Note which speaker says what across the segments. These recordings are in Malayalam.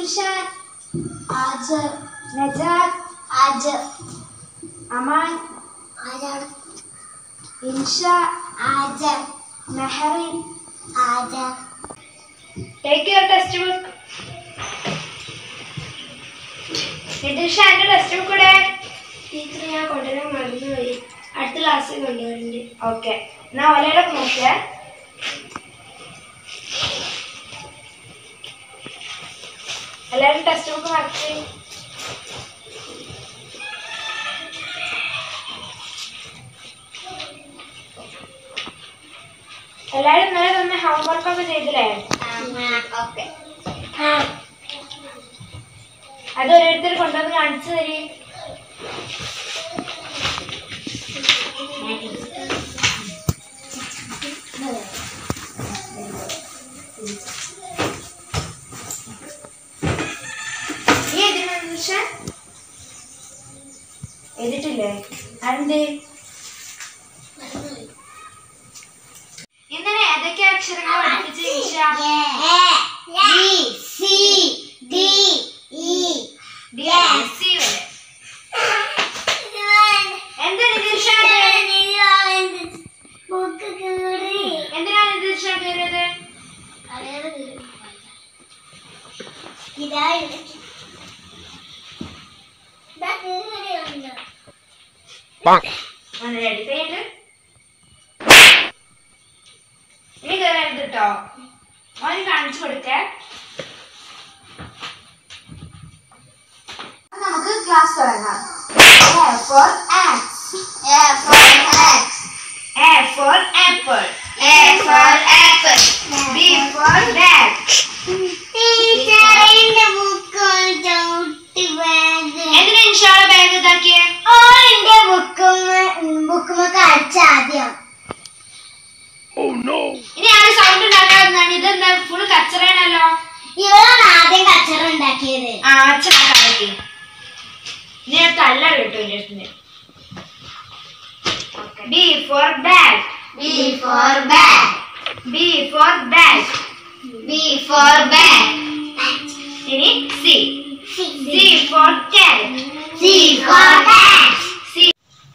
Speaker 1: ദിൽഷാൻ
Speaker 2: ആജ്
Speaker 1: നജാദ്
Speaker 2: ആജ്
Speaker 1: അമാൻ
Speaker 2: ആരാണ്
Speaker 1: ഇൻഷ
Speaker 2: ആജ്
Speaker 1: മെഹറിൻ
Speaker 2: ആജ്
Speaker 1: ടേക്ക് യുവർ ടെക്സ്റ്റ് ബുക്ക് നിതിഷാന്റെ ടെക്സ്റ്റ് ബുക്ക് ഇവിടെ
Speaker 2: ടീച്ചർ ഞാൻ കൊണ്ടുവരാൻ മറന്നുപോയി അടുത്ത ക്ലാസ്സിൽ കൊണ്ടുവരുന്നുണ്ട്
Speaker 1: ഓക്കെ എന്നാ ഒലയുടെ നോക്കിയേ എല്ലാവരും ടെക്സ്റ്റ് ബുക്ക് മറച്ച് എല്ലാവരും ഇന്നലെ തന്നെ ഹോംവർക്ക് ഒക്കെ ചെയ്തില്ലേ
Speaker 2: ഓക്കെ
Speaker 1: അത് ഓരോരുത്തർ കൊണ്ടുവന്ന് കാണിച്ചു തരി നീ എഴുതിയോ നിമിഷ എഴുതിട്ടില്ലേ അതെന്ത് ഇന്നലെ ഏതൊക്കെ അക്ഷരങ്ങൾ പഠിപ്പിച്ച് Nisha
Speaker 2: C D E
Speaker 1: D C വരെ എന്താണ് നിഷ
Speaker 2: ബുക്ക് കീറി
Speaker 1: എന്തിനാണ് നിഷ കയറിയത്
Speaker 2: ഇതാ ഇതാ കീറിയുണ്ട്
Speaker 1: ഒന്ന് റെഡി ചെയ്ത് ഇനി കയറരുത് കേട്ടോ ഓന് കാണിച്ചു കൊടുക്കേ നമുക്ക് ക്ലാസ് തുടങ്ങാം A for X
Speaker 2: A for X
Speaker 1: A for apple
Speaker 2: A for apple
Speaker 1: B for bag
Speaker 2: ടീച്ചറിന്റെ ബുക്ക് ചവിട്ടി ബാഗ്
Speaker 1: എന്തിനാ ഇൻഷാള്ള ബാഗ് ഇതാക്കിയേ
Speaker 2: ഓളിന്റെ ബുക്കും ബുക്കുമൊക്കെ അടിച്ച ആദ്യം
Speaker 1: ഇനി ആരും സൗണ്ട് ഉണ്ടാക്കാവുന്നതാണ് ഇതെന്താ ഫുൾ കച്ചറയാണല്ലോ
Speaker 2: ഇവളാണ് ആദ്യം കച്ചറ ഉണ്ടാക്കിയത്
Speaker 1: ആ അച്ഛനാ കളിക്ക് ഇനി ഞാൻ തല്ല കിട്ടും എൻ്റെ അടുത്ത് B for bag
Speaker 2: B for bag
Speaker 1: B for bag
Speaker 2: B for bag
Speaker 1: ഇനി C C for cat
Speaker 2: C for cat
Speaker 1: C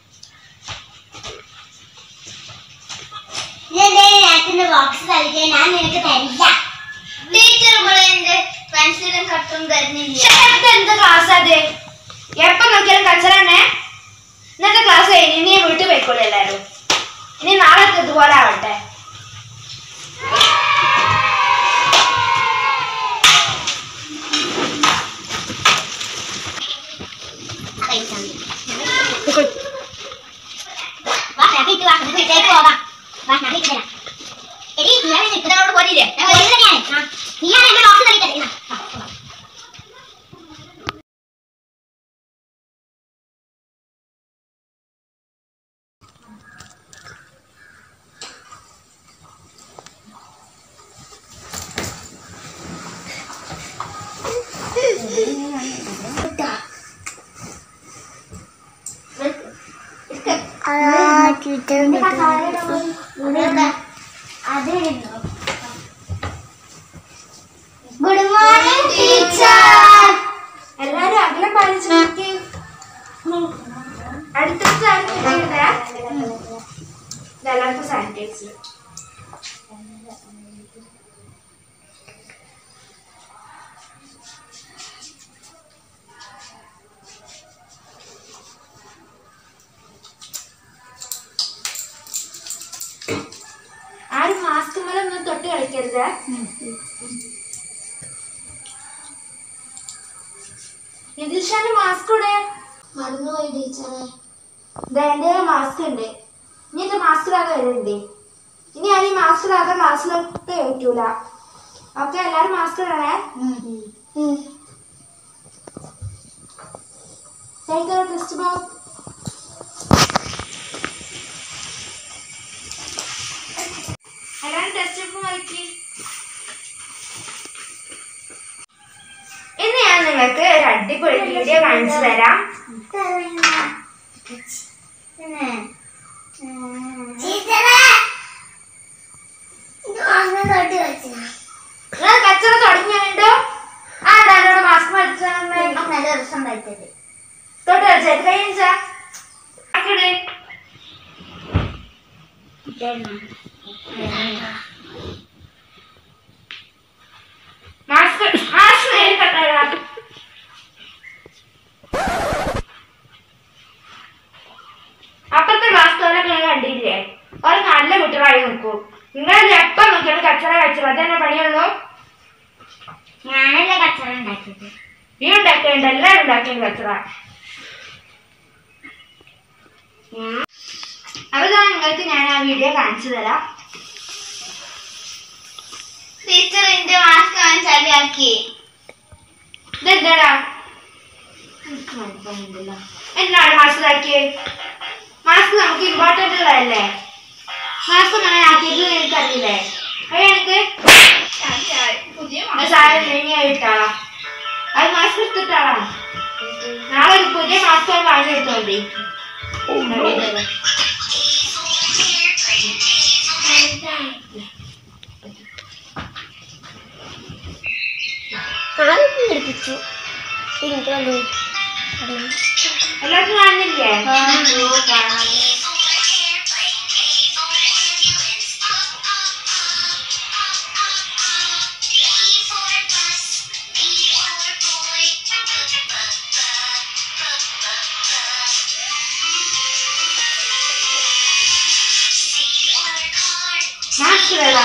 Speaker 2: ഇതെന്റെ നേരത്തിന്റെ ബോക്സ് കളിക്കാൻ ഞാൻ നിനക്ക് തരില്ല ടീച്ചർ ഇവിടെ എന്റെ പെൻസിലും കട്ടും തരുന്നില്ല
Speaker 1: ശരത്ത് എന്ത് ക്ലാസ് അത് എപ്പോ നോക്കിയാലും കച്ചറാണേ ഇന്നത്തെ ക്ലാസ് കഴിഞ്ഞ് ഇനി വീട്ടിൽ പോയിക്കോളൂ എല്ലാരും ഇനി നാളെ ഇതുപോലെ ആവട്ടെ
Speaker 2: വാ ഹാപ്പിക്ക് വാ നമുക്ക് വീട്ടിലേക്ക് പോകാം വാ ഹാപ്പിക്ക് തരാം എടി ഞാൻ നിൽക്കുന്നതോട് പോരില്ലേ ഞാൻ വരുന്നത് തന്നെയാണ് നീയാണ് എന്റെ ബോക്സ് കളിക്കട്ടെ ഗുഡ് മോർണിംഗ് ടീച്ചർ
Speaker 1: എല്ലാരും അകലം പാലിച്ച് നോക്കി അടുത്തടുത്ത് സാനിറ്റൈസ് എല്ലാവർക്കും സാനിറ്റൈസ് ആരും മാസ്ക് മേലൊന്നും തൊട്ട് കളിക്കരുത് നിതിഷാന്റെ മാസ്ക് ഇവിടെ
Speaker 2: മറന്നുപോയി ടീച്ചറെ
Speaker 1: എന്റെ മാസ്ക് ഉണ്ട് ഇനി ഇത് മാസ്ക് ഇടാതെ വരുന്നുണ്ട് ഇനി ആരും മാസ്ക് ഇടാതെ ക്ലാസ്സിലോട്ട് കയറ്റൂല ഓക്കെ എല്ലാരും മാസ്ക് ഇടണേ ടേക്ക് ടെസ്റ്റ് ബോക്സ് എല്ലാരും ടെസ്റ്റ് ബുക്ക് നോക്കി ഇന്ന് ഞാൻ നിങ്ങൾക്ക് ഒരു അടിപൊളി വീഡിയോ കാണിച്ചു തരാം
Speaker 2: ടീച്ചറെ ഇത് ഒന്ന് തൊട്ട് വെച്ചു
Speaker 1: നിങ്ങൾ കച്ചറ തുടങ്ങിയുണ്ടോ ആടാ എന്നോട് മാസ്ക് വലിച്ചേ
Speaker 2: നല്ല രസം പറ്റത്
Speaker 1: തൊട്ട് കളിച്ചേ കഴിഞ്ഞാ ആക്കിടേ മാസ്ക് മാസ്ക് നേരിട്ടേടാ അപ്പുറത്തെ മാസ്കോലൊക്കെ ഞാൻ കണ്ടില്ലേ ഒരു നല്ല കുട്ടികളായി നിൽക്കും നിങ്ങൾ എപ്പം നോക്കിയാലും കച്ചറ കച്ചറ അതന്നെ പണിയുള്ളൂ
Speaker 2: ഞാനല്ലേ കച്ചറ ഉണ്ടാക്കിയത്
Speaker 1: നീ ഉണ്ടാക്കേണ്ട എല്ലാവരും ഉണ്ടാക്കിയ കച്ചറ അപ്പൊ ദാ നിങ്ങൾക്ക് ഞാൻ ആ വീഡിയോ കാണിച്ചു തരാം
Speaker 2: ടീച്ചർ എന്റെ മാസ്ക് വാങ്ങിച്ചാലാക്കി
Speaker 1: ഇതെന്താടാ എനിക്ക് മനസ്സിലാവുന്നില്ല എന്താണ് മാസ്ക് ആക്കിയേ മാസ്ക് നമുക്ക് ഇമ്പോർട്ടൻ്റ് ഉള്ളതല്ലേ മാസ്ക് അങ്ങനെ ആക്കിയത് എനിക്കറിയില്ലേ അത് എനിക്ക്
Speaker 2: പുതിയ
Speaker 1: സാധനം ഇനി ഇട്ടാളാ അത് മാസ്ക് എടുത്തിട്ടാളാ നാളെ ഒരു പുതിയ മാസ്ക് വാങ്ങിയെടുത്തോണ്ടി
Speaker 2: എടുപ്പിച്ചു എനിക്ക്
Speaker 1: എല്ലാവർക്കും കാണുന്നില്ലേ മാസ്ക് വേടാ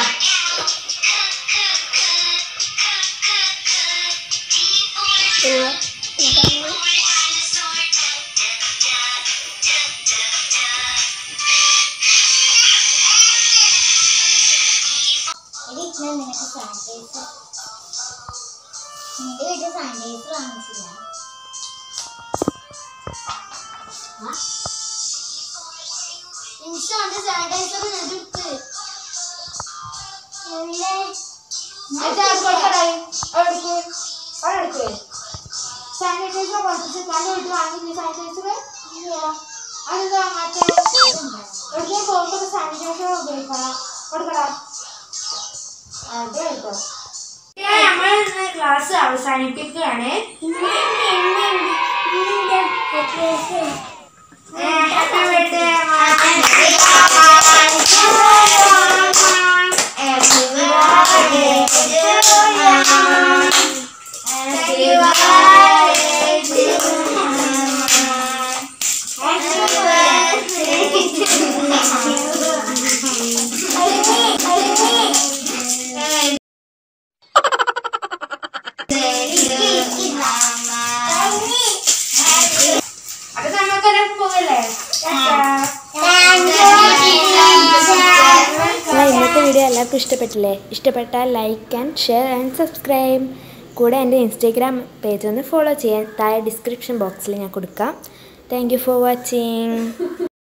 Speaker 2: നിനക്ക് സാനിറ്റൈസർ നിന്റെ വീട്ടിൽ സാനിറ്റൈസർ വാങ്ങിച്ചില്ല ഇൻഷോന്റെ സാനിറ്റൈസർ എടുത്ത്
Speaker 1: സാനിറ്റൈസർ കുറച്ച് നല്ല വീട്ടിൽ വാങ്ങിയില്ലേ സാനിറ്റൈസർ അതെന്താ മറ്റേ എവിടെയും പോകുമ്പോൾ സാനിറ്റൈസർ ഉപയോഗിക്കണം കൊടുക്കടാ അതെ കേട്ടോ നമ്മൾ ഇന്ന് ക്ലാസ് അവസാനിപ്പിക്കുകയാണ് ഹാപ്പി ബർത്ത്ഡേ അപ്പൊ നമുക്കെല്ലാം പോകല്ലേ
Speaker 3: എന്നാൽ ഇന്നത്തെ വീഡിയോ എല്ലാവർക്കും ഇഷ്ടപ്പെട്ടില്ലേ ഇഷ്ടപ്പെട്ടാൽ like and share and subscribe കൂടെ എൻ്റെ ഇൻസ്റ്റാഗ്രാം പേജ് ഒന്ന് ഫോളോ ചെയ്യാൻ താഴെ ഡിസ്ക്രിപ്ഷൻ ബോക്സിൽ ഞാൻ കൊടുക്കാം താങ്ക് യു ഫോർ വാച്ചിങ്